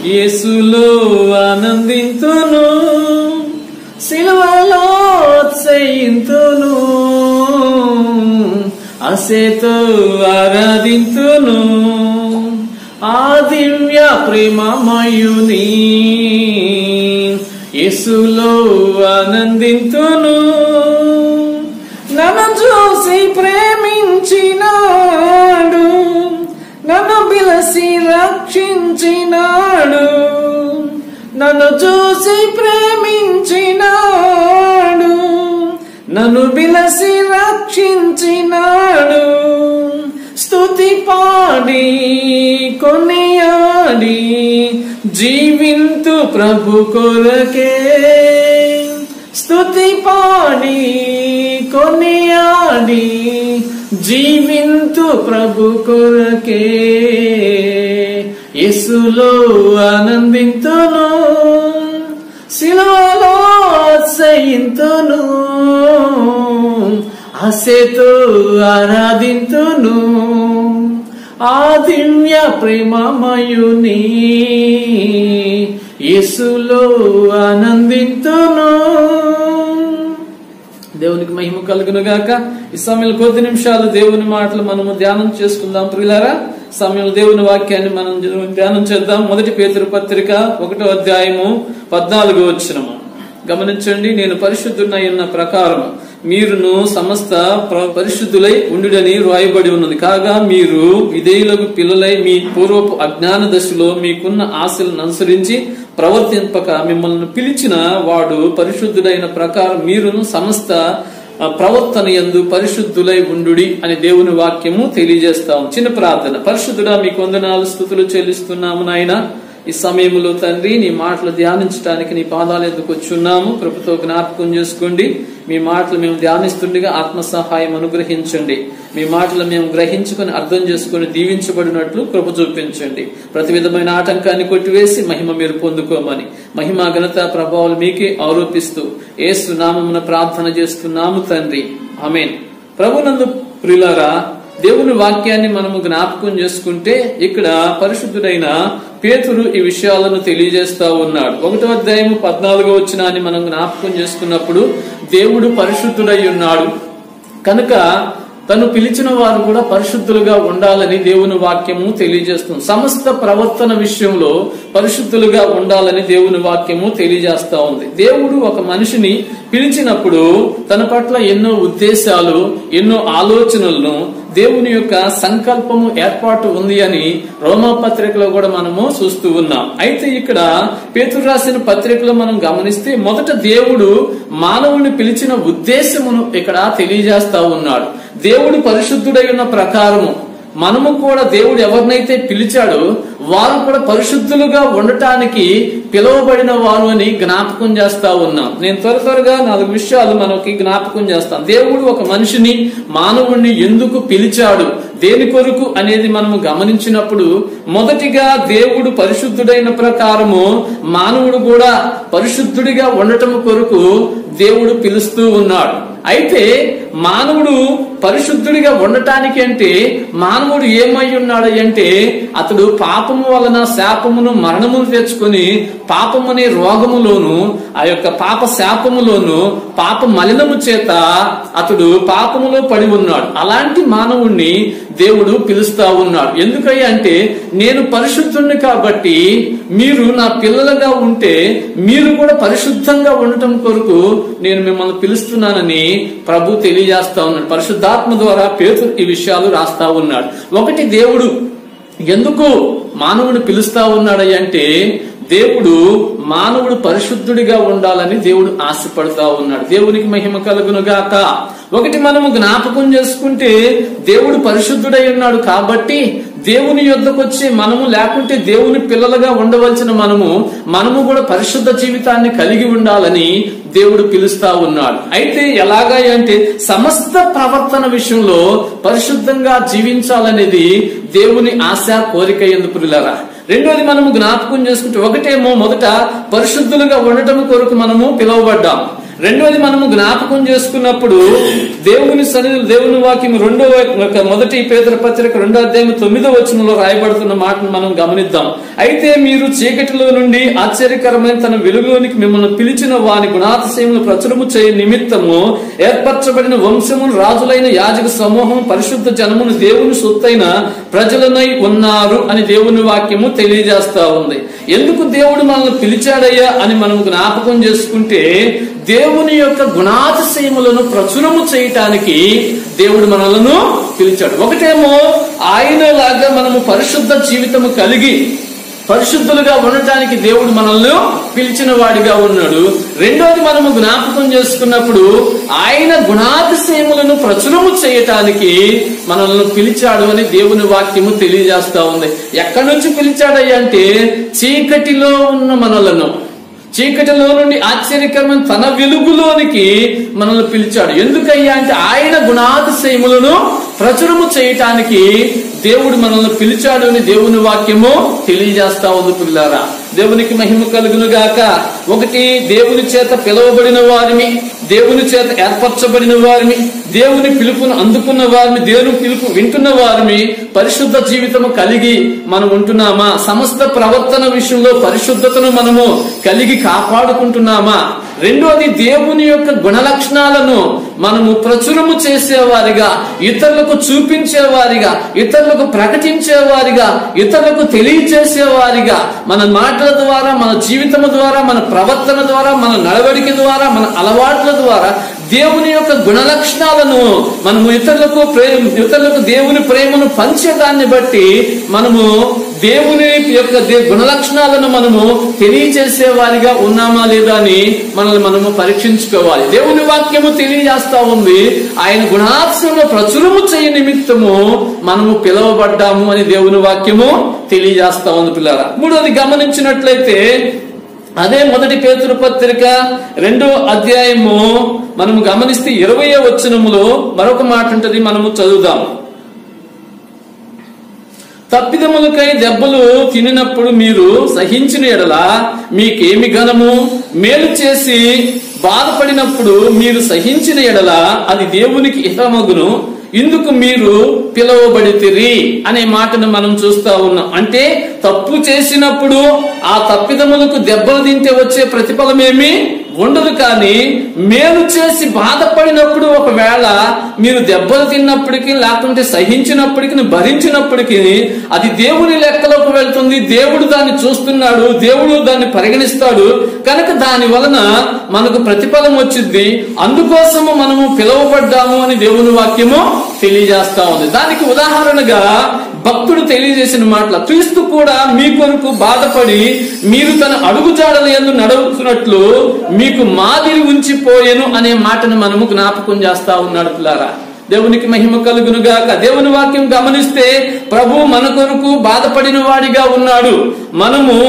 యేసులో ఆనందింతును సిలువలో ఉత్సయింతును అసేతో ఆరాధింతును ఆ దివ్య ప్రేమమయుని యేసులో ఆనందింతును నన్ను చూసి ప్రేమించినాడు నన్ను పిలసి రక్షించినాడు నన్ను చూసి ప్రేమించినాడు నన్ను పిలసి రక్షించినాడు స్తుతి పాడి కొనియాడి జీవింతు ప్రభు కొరకే స్తుతి పాడి కొనియాడి జీవింతు ప్రభు కొరకే యేసులో ఆనందింతును శిలువలో సయింతును ఆశతో ఆరాధింతును ఆ దివ్య ప్రేమమయుని యేసులో ఆనందింతును దేవునికి మహిమ కలుగును గాక ఈ సమయంలో కొద్ది నిమిషాలు దేవుని మాటలు మనము ధ్యానం చేసుకుందాం ప్రియులారా సమయంలో దేవుని వాక్యాన్ని మనం ధ్యానం చేద్దాం మొదటి పేతురు పత్రిక ఒకటో అధ్యాయము పద్నాలుగో వచ్చినము గమనించండి నేను పరిశుద్ధునై ఉన్న ప్రకారం మీరును సమస్త ప్ర- పరిశుద్ధులై ఉండుడని రాయబడి ఉన్నది కాగా మీరు విధేయులకు పిల్లలై మీ పూర్వపు అజ్ఞాన దశలో మీకున్న ఆశలను అనుసరించి ప్రవర్తింపక మిమ్మల్ని పిలిచిన వాడు పరిశుద్ధుడైన ప్రకారం మీరును సమస్త ఆ, ప్రవర్తన యందు పరిశుద్ధులై ఉండుడి అని దేవుని వాక్యము తెలియజేస్తాం చిన్న ప్రార్థన పరిశుద్ధుడా మీకు వందనాలు స్థుతులు చెల్లిస్తున్నాము నాయన ఈ సమయంలో తండ్రి నీ మాటలు ధ్యానించడానికి నీ పాదాలు ఎందుకు వచ్చున్నాము కృపతో జ్ఞాపకం చేసుకోండి మీ మాటలు మేము ధ్యానిస్తుండగా ఆత్మ సహాయం అనుగ్రహించండి మీ మాటలు మేము గ్రహించుకొని అర్థం చేసుకొని దీవించబడినట్లు కృప చూపించండి ప్రతి విధమైన ఆటంకాన్ని కొట్టివేసి మహిమ మీరు పొందుకోమని మహిమ ఘనత ప్రభావాలు మీకే ఆరోపిస్తూ ఏసు నామమున ప్రార్థన చేస్తున్నాము తండ్రి ఆమేన్ ప్రభునందు ప్రియులారా దేవుని వాక్యాన్ని మనము జ్ఞాపకం చేసుకుంటే ఇక్కడ పరిశుద్ధుడైన పేతురు ఈ విషయాలను తెలియజేస్తా ఉన్నాడు ఒకటో అధ్యాయము పద్నాలుగో వచ్చినాన్ని మనం జ్ఞాపకం చేసుకున్నప్పుడు దేవుడు పరిశుద్ధుడై ఉన్నాడు కనుక తను పిలిచిన వారు కూడా పరిశుద్ధులుగా ఉండాలని దేవుని వాక్యము తెలియజేస్తుంది సమస్త ప్రవర్తన విషయంలో పరిశుద్ధులుగా ఉండాలని దేవుని వాక్యము తెలియజేస్తా ఉంది దేవుడు ఒక మనిషిని పిలిచినప్పుడు తన పట్ల ఎన్నో ఉద్దేశాలు ఎన్నో ఆలోచనలను దేవుని యొక్క సంకల్పము ఏర్పాటు ఉంది అని రోమా పత్రికలో కూడా మనము చూస్తూ ఉన్నాం అయితే ఇక్కడ పేతురు రాసిన పత్రికలో మనం గమనిస్తే మొదట దేవుడు మానవుని పిలిచిన ఉద్దేశమును ఇక్కడ తెలియజేస్తా ఉన్నాడు దేవుడు పరిశుద్ధుడై ఉన్న ప్రకారము మనము కూడా దేవుడు ఎవరినైతే పిలిచాడో వారు కూడా పరిశుద్ధులుగా ఉండటానికి పిలువబడిన వారు అని జ్ఞాపకం చేస్తా ఉన్నాం నేను త్వర త్వరగా నాలుగు విషయాలు మనకి జ్ఞాపకం చేస్తాం దేవుడు ఒక మనిషిని మానవుణ్ణి ఎందుకు పిలిచాడు దేని కొరకు అనేది మనము గమనించినప్పుడు మొదటిగా దేవుడు పరిశుద్ధుడైన ప్రకారము మానవుడు కూడా పరిశుద్ధుడిగా ఉండటం కొరకు దేవుడు పిలుస్తూ ఉన్నాడు అయితే మానవుడు పరిశుద్ధుడిగా ఉండటానికి అంటే మానవుడు ఏమై ఉన్నాడు అంటే అతడు పాపము వలన శాపమును మరణమును తెచ్చుకొని పాపమనే రోగములోను ఆ యొక్క పాప శాపములోను పాప మలినము చేత అతడు పాపములో పడి ఉన్నాడు అలాంటి మానవుణ్ణి దేవుడు పిలుస్తా ఉన్నాడు ఎందుకయ్యా అంటే నేను పరిశుద్ధుణ్ణి కాబట్టి మీరు నా పిల్లలుగా ఉంటే మీరు కూడా పరిశుద్ధంగా ఉండటం కొరకు నేను మిమ్మల్ని పిలుస్తున్నానని ప్రభు తెలియజేస్తా ఉన్నాడు పరిశుద్ధాత్మ ద్వారా పేరు ఈ విషయాలు రాస్తా ఉన్నాడు ఒకటి దేవుడు ఎందుకు మానవుని పిలుస్తా ఉన్నాడయ్య అంటే దేవుడు మానవుడు పరిశుద్ధుడిగా ఉండాలని దేవుడు ఆశపడతా ఉన్నాడు దేవునికి మహిమ కలుగునుగాక ఒకటి మనము జ్ఞాపకం చేసుకుంటే దేవుడు పరిశుద్ధుడై ఉన్నాడు కాబట్టి దేవుని యొద్దకు వచ్చి మనము లేకుంటే దేవుని పిల్లలుగా ఉండవలసిన మనము మనము కూడా పరిశుద్ధ జీవితాన్ని కలిగి ఉండాలని దేవుడు పిలుస్తా ఉన్నాడు అయితే ఎలాగా అంటే సమస్త ప్రవర్తన విషయంలో పరిశుద్ధంగా జీవించాలనేది దేవుని ఆశ కోరిక ఎందుకు రెండోది మనము జ్ఞాపకం చేసుకుంటే ఒకటేమో మొదట పరిశుద్ధులుగా ఉండటం కొరకు మనము పిలువబడ్డాం రెండోది మనము జ్ఞాపకం చేసుకున్నప్పుడు దేవుని సన్నిధి దేవుని వాక్యం రెండో ఒక మొదటి పేదల పత్రిక రెండో అధ్యాయం తొమ్మిదో వచనంలో రాయబడుతున్న మాటను మనం గమనిద్దాం అయితే మీరు చీకటిలో నుండి ఆశ్చర్యకరమైన తన వెలుగులోనికి మిమ్మల్ని పిలిచిన వాని గుణాతిశయములు ప్రచురము చేయ నిమిత్తము ఏర్పరచబడిన వంశమును రాజులైన యాజక సమూహం పరిశుద్ధ జనమును దేవుని సొత్తైన ప్రజలనై ఉన్నారు అని దేవుని వాక్యము తెలియజేస్తా ఉంది ఎందుకు దేవుడు మనల్ని పిలిచాడయ్యా అని మనం జ్ఞాపకం చేసుకుంటే దేవుని యొక్క గుణాతిశయములను ప్రచురము చేయటానికి దేవుడు మనలను పిలిచాడు ఒకటేమో ఆయనలాగా మనము పరిశుద్ధ జీవితము కలిగి పరిశుద్ధులుగా ఉండటానికి దేవుడు మనల్ని పిలిచిన వాడిగా ఉన్నాడు రెండోది మనము జ్ఞాపకం చేసుకున్నప్పుడు ఆయన గుణాతిశయములను ప్రచురము చేయటానికి మనల్ని పిలిచాడు అని దేవుని వాక్యము తెలియజేస్తా ఉంది ఎక్కడి నుంచి పిలిచాడయ్యా అంటే చీకటిలో ఉన్న మనలను చీకటిలో నుండి ఆశ్చర్యకరమైన తన వెలుగులోనికి మనల్ని పిలిచాడు ఎందుకయ్యా అంటే ఆయన గుణాతిశయములను ప్రచురము చేయటానికి దేవుడు మనల్ని పిలిచాడు అని దేవుని వాక్యము తెలియజేస్తా ఉంది పిల్లారా దేవునికి మహిమ కలుగును గాక ఒకటి దేవుని చేత పిలువబడిన వారిని దేవుని చేత ఏర్పరచబడిన వారిని దేవుని పిలుపును అందుకున్న వారిని దేవుని పిలుపు వింటున్న వారిని పరిశుద్ధ జీవితము కలిగి మనం ఉంటున్నామా సమస్త ప్రవర్తన విషయంలో పరిశుద్ధతను మనము కలిగి కాపాడుకుంటున్నామా రెండోది దేవుని యొక్క గుణ లక్షణాలను మనము ప్రచురము చేసేవారిగా ఇతరులకు చూపించేవారిగా ఇతరులకు ప్రకటించేవారిగా ఇతరులకు తెలియచేసేవారిగా మన మాటల ద్వారా మన జీవితం ద్వారా మన ప్రవర్తన ద్వారా మన నడవడిక ద్వారా మన అలవాట్ల ద్వారా దేవుని యొక్క గుణ లక్షణాలను మనము ఇతరులకు ప్రేమ ఇతరులకు దేవుని ప్రేమను పంచేదాన్ని బట్టి మనము దేవుని యొక్క దే- గుణ లక్షణాలను మనము తెలియచేసే వారిగా ఉన్నామా లేదా అని మనల్ని మనము పరీక్షించుకోవాలి దేవుని వాక్యము తెలియజేస్తా ఉంది ఆయన గుణాత్సంలో ప్రచురము చేయ నిమిత్తము మనము పిలువబడ్డాము అని దేవుని వాక్యము తెలియజేస్తా ఉంది పిల్లల మూడోది గమనించినట్లయితే అదే మొదటి పేతురు పత్రిక రెండో అధ్యాయము మనము గమనిస్తే ఇరవై వచనములో మరొక మాట ఉంటది మనము చదువుదాం తప్పిదములకై దెబ్బలు తినినప్పుడు మీరు సహించిన ఎడల మీకేమి ఘనము మేలు చేసి బాధపడినప్పుడు మీరు సహించిన ఎడల అది దేవునికి హితమగును ఇందుకు మీరు పిలువబడితిరి అనే మాటను మనం చూస్తా ఉన్నాం అంటే తప్పు చేసినప్పుడు ఆ తప్పిదములకు దెబ్బలు తింటే వచ్చే ప్రతిఫలమేమి ఉండదు కానీ మేలు చేసి బాధపడినప్పుడు ఒకవేళ మీరు దెబ్బలు తిన్నప్పటికీ లేకుంటే సహించినప్పటికీ భరించినప్పటికీ అది దేవుని లెక్కలోకి వెళ్తుంది దేవుడు దాన్ని చూస్తున్నాడు దేవుడు దాన్ని పరిగణిస్తాడు కనుక దాని వలన మనకు ప్రతిఫలం వచ్చింది అందుకోసము మనము పిలువబడ్డాము అని దేవుని వాక్యము తెలియజేస్తా ఉంది దానికి ఉదాహరణగా భక్తుడు తెలియజేసిన మాటల క్రీస్తు కూడా మీ కొరకు బాధపడి మీరు తన అడుగుజాడల యందు నడుస్తున్నట్లు మీకు మాదిరి ఉంచిపోయెను అనే మాటను మనము జ్ఞాపకం చేస్తా ఉన్నాడు పిల్లారా దేవునికి మహిమ కలుగును గాక దేవుని వాక్యం గమనిస్తే ప్రభు మన కొరకు బాధపడిన వాడిగా ఉన్నాడు మనము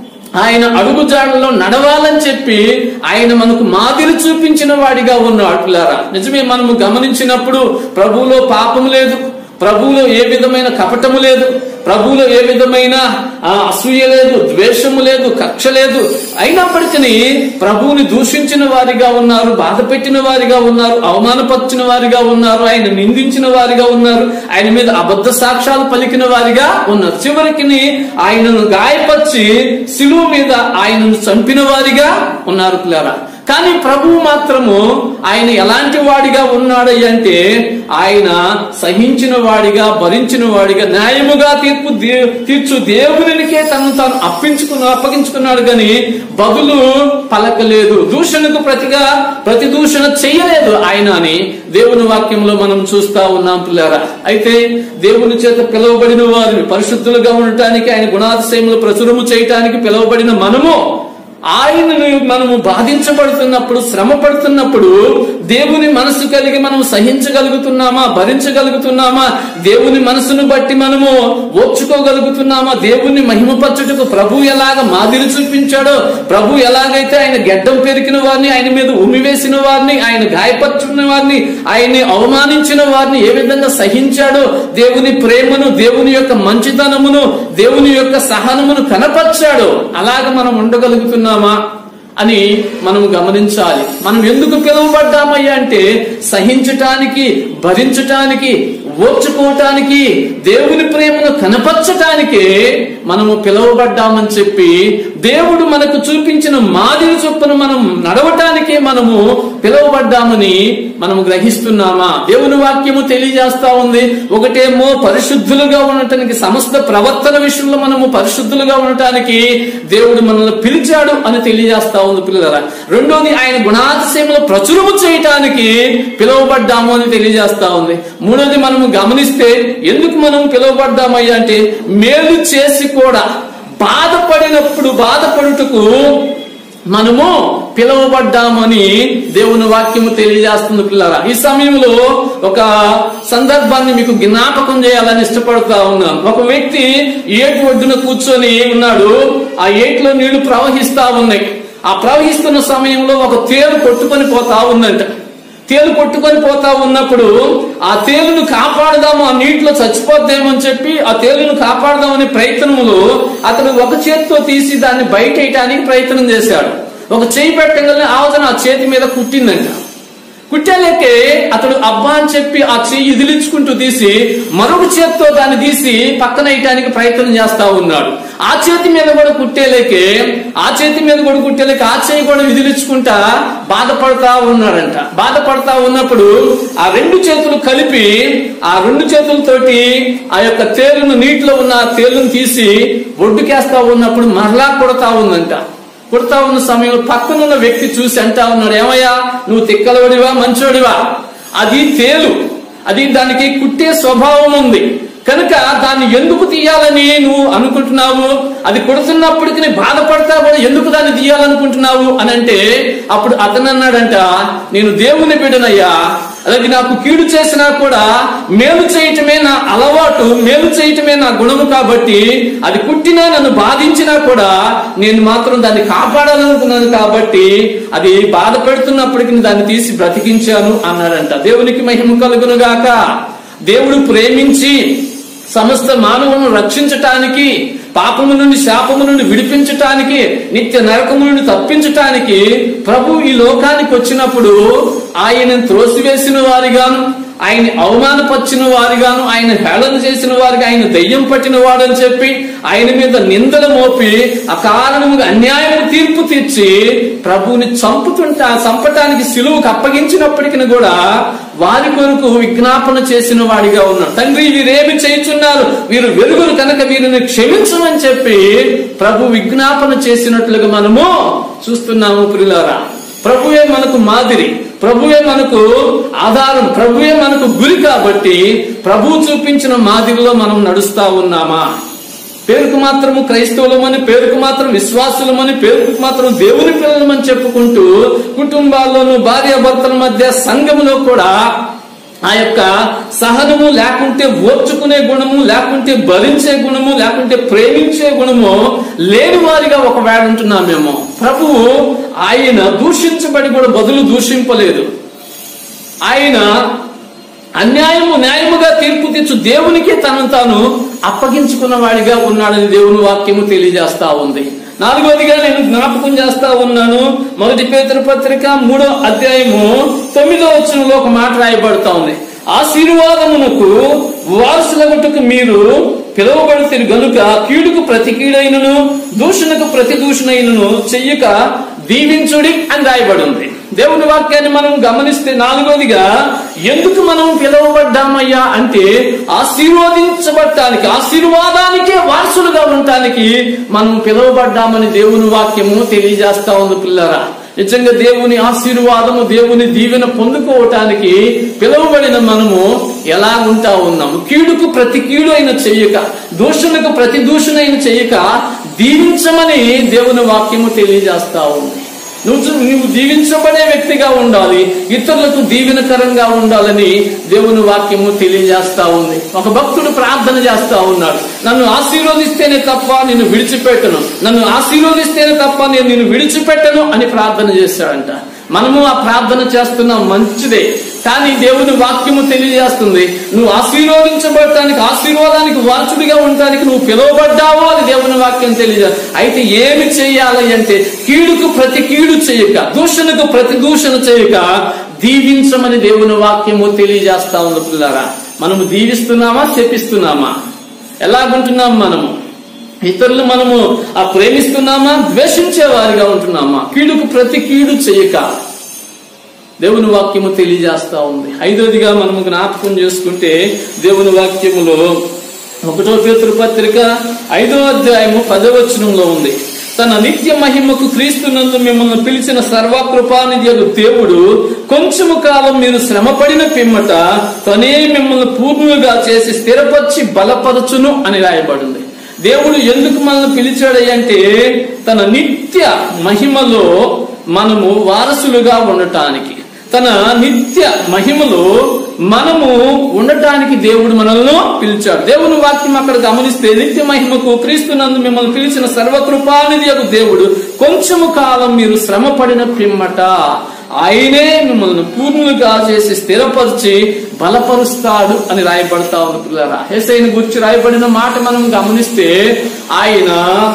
ఆయన అడుగుజాడలో నడవాలని చెప్పి ఆయన మనకు మాదిరి చూపించిన వాడిగా ఉన్నాడు పిల్లారా నిజమే మనము గమనించినప్పుడు ప్రభువులో పాపం లేదు ప్రభువులో ఏ విధమైన కపటము లేదు ప్రభువులో ఏ విధమైన ఆ, అసూయ లేదు ద్వేషము లేదు కక్ష లేదు అయినప్పటికీ ప్రభువుని దూషించిన వారిగా ఉన్నారు బాధ పెట్టిన వారిగా ఉన్నారు అవమానపరిచిన వారిగా ఉన్నారు ఆయన నిందించిన వారిగా ఉన్నారు ఆయన మీద అబద్ధ సాక్ష్యాలు పలికిన వారిగా ఉన్నారు చివరికి ఆయనను గాయపరిచి శిలువ మీద ఆయనను చంపిన వారిగా ఉన్నారు పిల్లరా కానీ ప్రభువు మాత్రము ఆయన ఎలాంటి వాడిగా ఉన్నాడు అంటే ఆయన సహించిన వాడిగా భరించిన వాడిగా న్యాయముగా తీర్పు దే- తీర్చు దేవునికే తను తాను అప్పించుకున్న అప్పగించుకున్నాడు కానీ బదులు పలకలేదు దూషణకు ప్రతిగా ప్రతి దూషణ చేయలేదు ఆయన అని దేవుని వాక్యంలో మనం చూస్తా ఉన్నాం పిల్లారా అయితే దేవుని చేత పిలువబడిన వారిని పరిశుద్ధులుగా ఉండటానికి ఆయన గుణాతిశయములు ప్రచురము చేయటానికి పిలువబడిన మనము ఆయనను మనము బాధించబడుతున్నప్పుడు శ్రమ పడుతున్నప్పుడు దేవుని మనసు కలిగి మనం సహించగలుగుతున్నామా భరించగలుగుతున్నామా దేవుని మనసును బట్టి మనము ఓర్చుకోగలుగుతున్నామా దేవుని మహిమపరచుటకు ప్రభు ఎలాగ మాదిరి చూపించాడో ప్రభు ఎలాగైతే ఆయన గెడ్డం పెరిగిన వారిని ఆయన మీద ఉమ్మివేసిన వారిని ఆయన గాయపరుచుకున్న వారిని ఆయన్ని అవమానించిన వారిని ఏ విధంగా సహించాడో దేవుని ప్రేమను దేవుని యొక్క మంచితనమును దేవుని యొక్క సహనమును కనపరిచాడు అలాగ మనం ఉండగలుగుతున్నామా అని మనం గమనించాలి మనం ఎందుకు పిలువబడ్డామయ్యా అంటే సహించటానికి భరించటానికి ఓర్చుకోవటానికి దేవుని ప్రేమను కనపరచటానికి మనము పిలువబడ్డామని చెప్పి దేవుడు మనకు చూపించిన మాదిరి చొప్పున మనం నడవటానికే మనము పిలువబడ్డామని మనము గ్రహిస్తున్నామా దేవుని వాక్యము తెలియజేస్తా ఉంది ఒకటేమో పరిశుద్ధులుగా ఉండటానికి సమస్త ప్రవర్తన విషయంలో మనము పరిశుద్ధులుగా ఉండటానికి దేవుడు మనల్ని పిలిచాడు అని తెలియజేస్తా ఉంది పిల్లల రెండోది ఆయన గుణాతిశయంలో ప్రచురము చేయటానికి పిలువబడ్డాము అని తెలియజేస్తా ఉంది మూడోది మనము గమనిస్తే ఎందుకు మనం పిలువబడ్డామయ్యా అంటే మేలు చేసి కూడా బాధపడినప్పుడు బాధపడుటకు మనము పిలువబడ్డామని దేవుని వాక్యము తెలియజేస్తుంది పిల్లరా ఈ సమయంలో ఒక సందర్భాన్ని మీకు జ్ఞాపకం చేయాలని ఇష్టపడుతా ఉన్నాను ఒక వ్యక్తి ఏటి ఒడ్డున కూర్చొని ఉన్నాడు ఆ ఏటిలో నీళ్లు ప్రవహిస్తా ఉన్నాయి ఆ ప్రవహిస్తున్న సమయంలో ఒక తేలు కొట్టుకొని పోతా ఉందంట తేలు కొట్టుకొని పోతా ఉన్నప్పుడు ఆ తేలును కాపాడదాము ఆ నీటిలో చచ్చిపోద్దేమో అని చెప్పి ఆ తేలును కాపాడదామనే ప్రయత్నములో అతను ఒక చేతితో తీసి దాన్ని బయట వేయటానికి ప్రయత్నం చేశాడు ఒక చేయి పెట్టగానే ఆవతన ఆ చేతి మీద కుట్టిందంట కుట్టేలేకే అతడు అబ్బా అని చెప్పి ఆ చెయ్యి ఇదిలించుకుంటూ తీసి మరొక చేత్తో దాన్ని తీసి పక్కన వేయటానికి ప్రయత్నం చేస్తా ఉన్నాడు ఆ చేతి మీద కూడా కుట్టేలేకే ఆ చేతి మీద కూడా కుట్టేలేక ఆ చేయి కూడా విదిలించుకుంటా బాధపడతా ఉన్నాడంట బాధపడతా ఉన్నప్పుడు ఆ రెండు చేతులు కలిపి ఆ రెండు చేతులతోటి ఆ యొక్క తేలును నీటిలో ఉన్న ఆ తేలును తీసి ఒడ్డుకేస్తా ఉన్నప్పుడు మరలా కొడతా ఉందంట కుడతా ఉన్న సమయంలో పక్కనున్న వ్యక్తి చూసి అంటా ఉన్నాడు ఏమయ్యా నువ్వు తిక్కలవడివా మంచోడివా అది తేలు అది దానికి కుట్టే స్వభావం ఉంది కనుక దాన్ని ఎందుకు తీయాలని నువ్వు అనుకుంటున్నావు అది కొడుతున్నప్పటికి నీ బాధపడతా కూడా ఎందుకు దాన్ని తీయాలనుకుంటున్నావు అని అంటే అప్పుడు అతను అన్నాడంట నేను దేవుని బిడ్డనయ్యా అలాగే నాకు కీడు చేసినా కూడా మేలు చేయటమే నా అలవాటు మేలు చేయటమే నా గుణము కాబట్టి అది కుట్టినా నన్ను బాధించినా కూడా నేను మాత్రం దాన్ని కాపాడాలనుకున్నాను కాబట్టి అది బాధ పెడుతున్నప్పటికీ దాన్ని తీసి బ్రతికించాను అన్నాడంట దేవునికి మహిమ కలుగును గాక దేవుడు ప్రేమించి సమస్త మానవులను రక్షించటానికి పాపము నుండి శాపము నుండి విడిపించటానికి నిత్య నరకము నుండి తప్పించటానికి ప్రభు ఈ లోకానికి వచ్చినప్పుడు ఆయన త్రోసివేసిన వారిగాను ఆయన అవమానపరిచిన వారిగాను ఆయన హేళన చేసిన వారికి ఆయన దయ్యం పట్టిన వాడని చెప్పి ఆయన మీద నిందలు మోపి అకారణముగా అన్యాయము తీర్పు తీర్చి ప్రభువుని చంపుతుంటా చంపటానికి సిలువుకు అప్పగించినప్పటికీ కూడా వారి కొరకు విజ్ఞాపన చేసిన వాడిగా ఉన్నాడు తండ్రి వీరేమి చేయుచున్నారు వీరు వెలుగురు కనుక వీరిని క్షమించమని చెప్పి ప్రభు విజ్ఞాపన చేసినట్లుగా మనము చూస్తున్నాము ప్రియులారా ప్రభువే మనకు మాదిరి ప్రభువే మనకు ఆధారం ప్రభువే మనకు గురి కాబట్టి ప్రభు చూపించిన మాదిరిలో మనం నడుస్తా ఉన్నామా పేరుకు మాత్రము క్రైస్తవులమని పేరుకు మాత్రం విశ్వాసులమని పేరుకు మాత్రం దేవుని పిల్లలమని చెప్పుకుంటూ కుటుంబాల్లోనూ భార్యాభర్తల మధ్య సంఘములో కూడా ఆ యొక్క సహనము లేకుంటే ఓర్చుకునే గుణము లేకుంటే భరించే గుణము లేకుంటే ప్రేమించే గుణము లేని వారిగా ఒకవేళ ఉంటున్నామేమో ప్రభువు ఆయన దూషించబడి కూడా బదులు దూషింపలేదు ఆయన అన్యాయము న్యాయముగా తీర్పు తీర్చు దేవునికే తనను తాను అప్పగించుకున్న వాడిగా ఉన్నాడని దేవుని వాక్యము తెలియజేస్తా ఉంది నాలుగోదిగా నేను జ్ఞాపకం చేస్తా ఉన్నాను మొదటి పేతృ పత్రిక మూడో అధ్యాయము తొమ్మిదో వచనంలో ఒక మాట రాయబడతా ఉంది ఆశీర్వాదమునకు వారసులగుటకు మీరు పిలువబడితే గనుక కీడుకు ప్రతి కీడైనను దూషణకు ప్రతి దూషణైనను చెయ్యక దీవించుడి అని రాయబడి ఉంది దేవుని వాక్యాన్ని మనం గమనిస్తే నాలుగోదిగా ఎందుకు మనం పిలువబడ్డామయ్యా అంటే ఆశీర్వదించబడటానికి ఆశీర్వాదానికే వారసులుగా ఉండటానికి మనం పిలువబడ్డామని దేవుని వాక్యము తెలియజేస్తా ఉంది పిల్లరా నిజంగా దేవుని ఆశీర్వాదము దేవుని దీవెన పొందుకోవటానికి పిలువబడిన మనము ఎలా ఉంటా ఉన్నాము కీడుకు ప్రతి కీడు అయిన చెయ్యక దూషణకు ప్రతి దూషణ అయిన చెయ్యక దీవించమని దేవుని వాక్యము తెలియజేస్తా ఉంది నువ్వు నువ్వు దీవించబడే వ్యక్తిగా ఉండాలి ఇతరులకు దీవెనకరంగా ఉండాలని దేవుని వాక్యము తెలియజేస్తా ఉంది ఒక భక్తుడు ప్రార్థన చేస్తా ఉన్నాడు నన్ను ఆశీర్వదిస్తేనే తప్ప నేను విడిచిపెట్టను నన్ను ఆశీర్వదిస్తేనే తప్ప నేను నిన్ను విడిచిపెట్టను అని ప్రార్థన చేశాడంట మనము ఆ ప్రార్థన చేస్తున్నాం మంచిదే కానీ దేవుని వాక్యము తెలియజేస్తుంది నువ్వు ఆశీర్వదించబడటానికి ఆశీర్వాదానికి వారసుడిగా ఉండటానికి నువ్వు పిలువబడ్డావు అని దేవుని వాక్యం తెలియజే అయితే ఏమి చేయాలి అంటే కీడుకు ప్రతి కీడు చేయక దూషణకు ప్రతి దూషణ చేయక దీవించమని దేవుని వాక్యము తెలియజేస్తా ఉంది పిల్లారా మనము దీవిస్తున్నామా చెప్పిస్తున్నామా ఎలాగుంటున్నాం మనము ఇతరులు మనము ఆ ప్రేమిస్తున్నామా ద్వేషించే వారిగా ఉంటున్నామా కీడుకు ప్రతి కీడు చేయక దేవుని వాక్యము తెలియజేస్తా ఉంది ఐదోదిగా మనము జ్ఞాపకం చేసుకుంటే దేవుని వాక్యములో ఒకటో పేతురు పత్రిక ఐదో అధ్యాయము పదవచనంలో ఉంది తన నిత్య మహిమకు క్రీస్తునందు మిమ్మల్ని పిలిచిన సర్వకృపానిధి దేవుడు కొంచెము కాలం మీరు శ్రమపడిన పిమ్మట తనే మిమ్మల్ని పూర్ణులుగా చేసి స్థిరపరిచి బలపరచును అని రాయబడింది దేవుడు ఎందుకు మనల్ని పిలిచాడు అంటే తన నిత్య మహిమలో మనము వారసులుగా ఉండటానికి తన నిత్య మహిమలో మనము ఉండటానికి దేవుడు మనల్ని పిలిచాడు దేవుని వాక్యం అక్కడ గమనిస్తే నిత్య మహిమకు క్రీస్తునందు మిమ్మల్ని పిలిచిన సర్వకృపానిధి యొక్క దేవుడు కొంచెము కాలం మీరు శ్రమ పడిన పిమ్మట ఆయనే మిమ్మల్ని పూర్ణులుగా చేసి స్థిరపరిచి బలపరుస్తాడు అని రాయబడతా ఉంది పిల్లరా హెసైని గురించి రాయబడిన మాట మనం గమనిస్తే ఆయన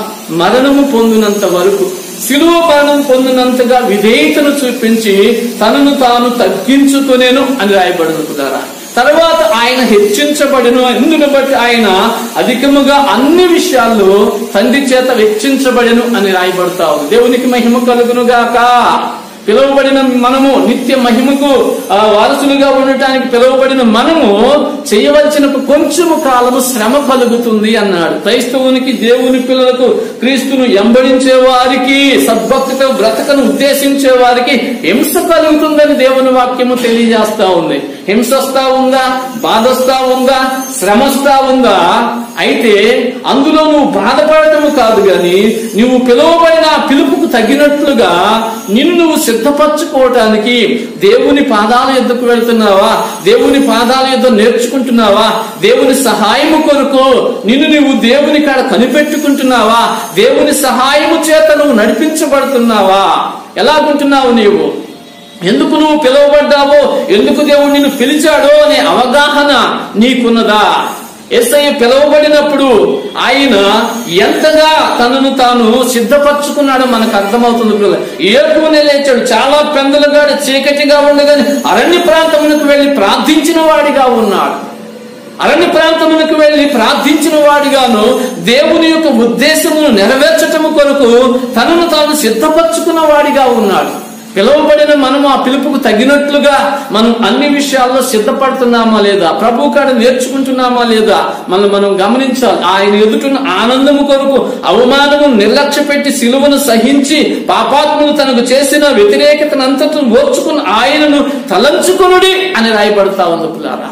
మరణము పొందినంత వరకు శిలువ మరణం పొందినంతగా విధేయతను చూపించి తనను తాను తగ్గించుకునేను అని రాయబడింది పిల్లరా తర్వాత ఆయన హెచ్చించబడిన ఎందును బట్టి ఆయన అధికముగా అన్ని విషయాల్లో తండ్రి చేత వెచ్చించబడిను అని రాయబడతా ఉంది దేవునికి మహిమ కలుగును గాక పిలువబడిన మనము నిత్య మహిమకు ఆ, వారసులుగా ఉండటానికి పిలువబడిన మనము చేయవలసిన కొంచెము కాలము శ్రమ కలుగుతుంది అన్నాడు క్రైస్తవునికి దేవుని పిల్లలకు క్రీస్తును ఎంబడించే వారికి సద్భక్తితో బ్రతకను ఉద్దేశించే వారికి హింస కలుగుతుందని దేవుని వాక్యము తెలియజేస్తా ఉంది హింస వస్తా ఉందా బాధ వస్తా ఉందా శ్రమ వస్తా ఉందా అయితే అందులో నువ్వు బాధపడటము కాదు గాని నువ్వు పిలువబడిన ఆ పిలుపుకు తగినట్లుగా నిన్ను నువ్వు సిద్ధపరచుకోవటానికి దేవుని పాదాల ఎద్దుకు వెళ్తున్నావా దేవుని పాదాల ఎద్దు నేర్చుకుంటున్నావా దేవుని సహాయము కొరకు నిన్ను నువ్వు దేవుని కాడ కనిపెట్టుకుంటున్నావా దేవుని సహాయము చేత నువ్వు నడిపించబడుతున్నావా ఎలాగుంటున్నావు నీవు ఎందుకు నువ్వు పిలువబడ్డావో ఎందుకు దేవుడు నిన్ను పిలిచాడో అనే అవగాహన నీకున్నదా ఎస్ఐ పిలువబడినప్పుడు ఆయన ఎంతగా తనను తాను సిద్ధపరచుకున్నాడో మనకు అర్థమవుతుంది పిల్లలు ఏడుకునే లేచాడు చాలా పెందలుగాడు చీకటిగా ఉండగానే అరణ్య ప్రాంతమునకు వెళ్లి ప్రార్థించిన వాడిగా ఉన్నాడు అరణ్య ప్రాంతమునకు వెళ్లి ప్రార్థించిన వాడిగాను దేవుని యొక్క ఉద్దేశమును నెరవేర్చటము కొరకు తనను తాను సిద్ధపరచుకున్న వాడిగా ఉన్నాడు పిలువబడిన మనము ఆ పిలుపుకు తగినట్లుగా మనం అన్ని విషయాల్లో సిద్ధపడుతున్నామా లేదా ప్రభు కాడ నేర్చుకుంటున్నామా లేదా మనం మనం గమనించాలి ఆయన ఎదుటిన ఆనందము కొరకు అవమానము నిర్లక్ష్య పెట్టి సిలువను సహించి పాపాత్ములు తనకు చేసిన వ్యతిరేకతను అంతటను ఓర్చుకున్న ఆయనను తలంచుకునుడి అని రాయబడతా ఉంది పిల్లారా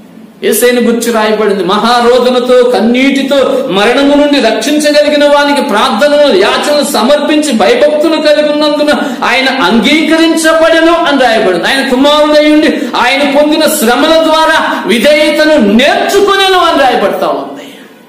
ఏసైని గుర్చి రాయబడింది మహారోధనతో కన్నీటితో మరణము నుండి రక్షించగలిగిన వానికి ప్రార్థనలు యాచనలు సమర్పించి భయభక్తులు కలిగి ఉన్నందున ఆయన అంగీకరించబడను అని రాయబడింది ఆయన కుమారుడై ఉండి ఆయన పొందిన శ్రమల ద్వారా విధేయతను నేర్చుకునేను అని రాయబడతా ఉంది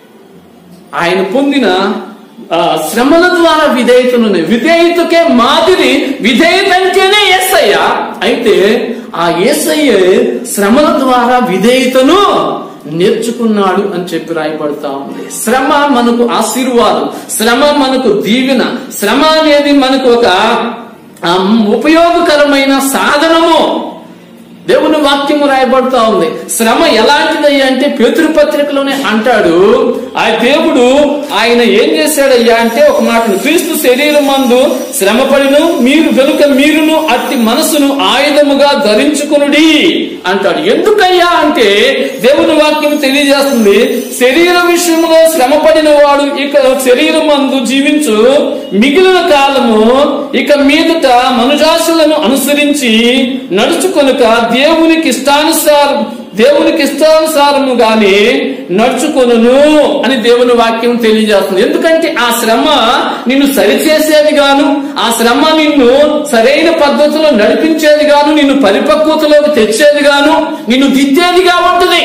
ఆయన పొందిన ఆ, శ్రమల ద్వారా విధేయతను విధేయతకే మాదిరి విధేయత అంటేనే ఏసయ్య అయితే ఆ ఏసయ్య శ్రమల ద్వారా విధేయతను నేర్చుకున్నాడు అని చెప్పి రాయబడతా ఉంది శ్రమ మనకు ఆశీర్వాదం శ్రమ మనకు దీవెన శ్రమ అనేది మనకు ఒక ఆ, ఉపయోగకరమైన సాధనము దేవుని వాక్యము రాయబడుతా ఉంది శ్రమ ఎలాంటిదయ్యా అంటే పేతృపత్రికలోనే అంటాడు ఆ దేవుడు ఆయన ఏం చేశాడయ్యా అంటే ఒక మాటను క్రీస్తు శరీరం మందు శ్రమపడిను మీరు వెనుక మీరును అట్టి మనసును ఆయుధముగా ధరించుకునుడి అంటాడు ఎందుకయ్యా అంటే దేవుని వాక్యం తెలియజేస్తుంది శరీర విషయంలో శ్రమపడిన వాడు ఇక శరీరం మందు జీవించు మిగిలిన కాలము ఇక మీదట మనుజాసులను అనుసరించి నడుచుకొనుక దేవునికి ఇష్టానుసారం దేవునికి ఇష్టానుసారము గాని నడుచుకొనును అని దేవుని వాక్యం తెలియజేస్తుంది ఎందుకంటే ఆ శ్రమ నిన్ను సరిచేసేది గాను ఆ శ్రమ నిన్ను సరైన పద్ధతిలో నడిపించేది గాను నిన్ను పరిపక్వతలోకి తెచ్చేది గాను నిన్ను దిద్దేదిగా ఉంటుంది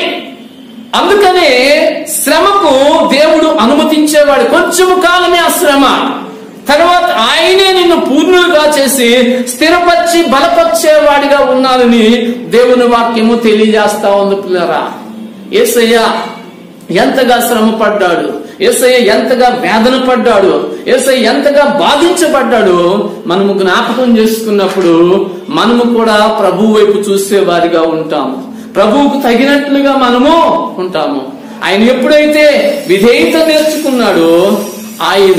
అందుకనే శ్రమకు దేవుడు అనుమతించేవాడు కొంచెము కాలమే ఆ శ్రమ తర్వాత ఆయనే నిన్ను పూర్ణులుగా చేసి స్థిరపరిచి బలపరిచేవాడిగా ఉన్నానని దేవుని వాక్యము తెలియజేస్తా ఉంది పిల్లరా ఏసయ్య ఎంతగా శ్రమ పడ్డాడు ఏసయ్య ఎంతగా వేదన పడ్డాడు ఏసయ్య ఎంతగా బాధించబడ్డాడు మనము జ్ఞాపకం చేసుకున్నప్పుడు మనము కూడా ప్రభు వైపు చూసే వారిగా ఉంటాము ప్రభువుకు తగినట్లుగా మనము ఉంటాము ఆయన ఎప్పుడైతే విధేయత నేర్చుకున్నాడో ఆయన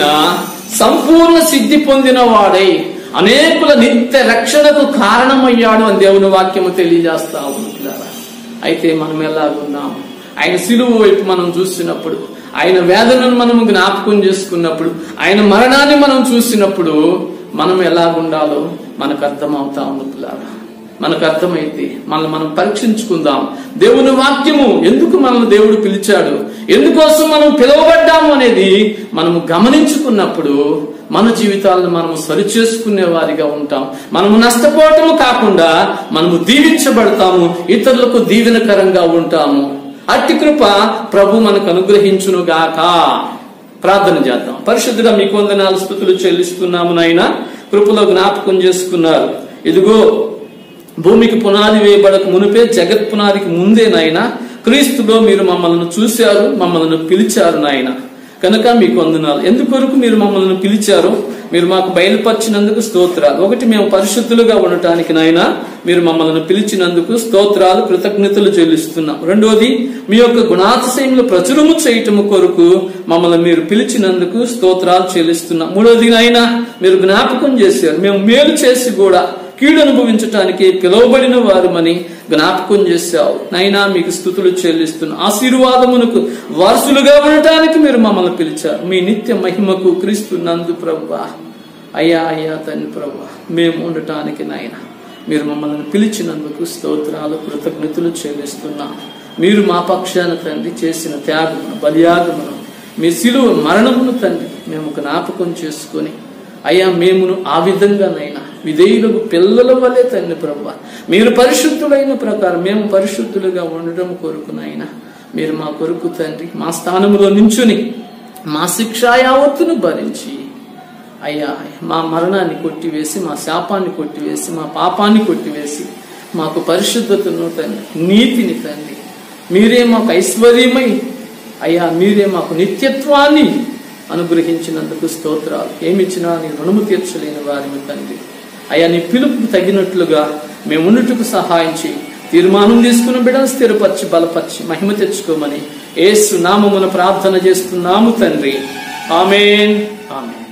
సంపూర్ణ సిద్ధి పొందిన వాడై అనేకుల నిత్య రక్షణకు కారణమయ్యాడు అని దేవుని వాక్యము తెలియజేస్తా ఉంది పిల్లరా. అయితే మనం ఎలాగున్నాము ఆయన సిలువు వైపు మనం చూసినప్పుడు ఆయన వేదనను మనం జ్ఞాపకం చేసుకున్నప్పుడు ఆయన మరణాన్ని మనం చూసినప్పుడు మనం ఎలాగుండాలో మనకు అర్థమవుతా ఉంది పిల్లారా మనకు అర్థమైతే మనల్ని మనం పరీక్షించుకుందాం దేవుని వాక్యము ఎందుకు మనల్ని దేవుడు పిలిచాడు ఎందుకోసం మనం పిలువబడ్డాము అనేది మనము గమనించుకున్నప్పుడు మన జీవితాలను మనము సరిచేసుకునే వారిగా ఉంటాం మనము నష్టపోవటము కాకుండా మనము దీవించబడతాము ఇతరులకు దీవెనకరంగా ఉంటాము అట్టి కృప ప్రభు మనకు అనుగ్రహించును గాక ప్రార్థన చేద్దాం పరిశుద్ధుగా మీకు వందనాలు స్థుతులు చెల్లిస్తున్నాము నాయన కృపలో జ్ఞాపకం చేసుకున్నారు ఇదిగో భూమికి పునాది వేయబడక మునిపే జగత్ పునాదికి ముందే నాయన క్రీస్తులో మీరు మమ్మల్ని చూశారు మమ్మల్ని పిలిచారు నాయన కనుక మీకు వందనాలు ఎందుకొరకు మీరు మమ్మల్ని పిలిచారు మీరు మాకు బయలుపరిచినందుకు స్తోత్రాలు ఒకటి మేము పరిశుద్ధులుగా ఉండటానికి నాయన మీరు మమ్మల్ని పిలిచినందుకు స్తోత్రాలు కృతజ్ఞతలు చెల్లిస్తున్నాం రెండోది మీ యొక్క గుణాతిశయములు ప్రచురము చేయటము కొరకు మమ్మల్ని మీరు పిలిచినందుకు స్తోత్రాలు చెల్లిస్తున్నాం మూడోది నాయన మీరు జ్ఞాపకం చేశారు మేము మేలు చేసి కూడా కీడు అనుభవించటానికి పిలువబడిన వారమని జ్ఞాపకం చేశావు నైనా మీకు స్థుతులు చెల్లిస్తున్న ఆశీర్వాదమునకు వారసులుగా ఉండటానికి మీరు మమ్మల్ని పిలిచారు మీ నిత్య మహిమకు క్రీస్తు నందు ప్రభా అయ్యా అయ్యా తండ్రి ప్రభా మేము ఉండటానికి నాయన మీరు మమ్మల్ని పిలిచినందుకు స్తోత్రాలు కృతజ్ఞతలు చెల్లిస్తున్నాం మీరు మా పక్షాన తండ్రి చేసిన త్యాగమును బలియాగమును మీ శిలువ మరణమును తండ్రి మేము జ్ఞాపకం చేసుకొని అయ్యా మేమును ఆ విధంగానైనా విధేయులకు పిల్లల వలె తండ్రి ప్రభు మీరు పరిశుద్ధులైన ప్రకారం మేము పరిశుద్ధులుగా ఉండడం కొరకునైనా మీరు మా కొరకు తండ్రి మా స్థానంలో నించుని మా శిక్షా యావత్తును భరించి అయ్యా మా మరణాన్ని కొట్టివేసి మా శాపాన్ని కొట్టివేసి మా పాపాన్ని కొట్టివేసి మాకు పరిశుద్ధతను తండ్రి నీతిని తండ్రి మీరే మాకు ఐశ్వర్యమై అయ్యా మీరే మాకు నిత్యత్వాన్ని అనుగ్రహించినందుకు స్తోత్రాలు ఏమిచ్చినా నీ రుణము తీర్చలేని వారిని తండ్రి అయ్యా నీ పిలుపుకు తగినట్లుగా మేము ఉన్నట్టుకు సహాయం చేయి తీర్మానం తీసుకున్న బిడ్డను స్థిరపరిచి బలపరిచి మహిమ తెచ్చుకోమని ఏసు నామమున ప్రార్థన చేస్తున్నాము తండ్రి ఆమెన్ ఆమెన్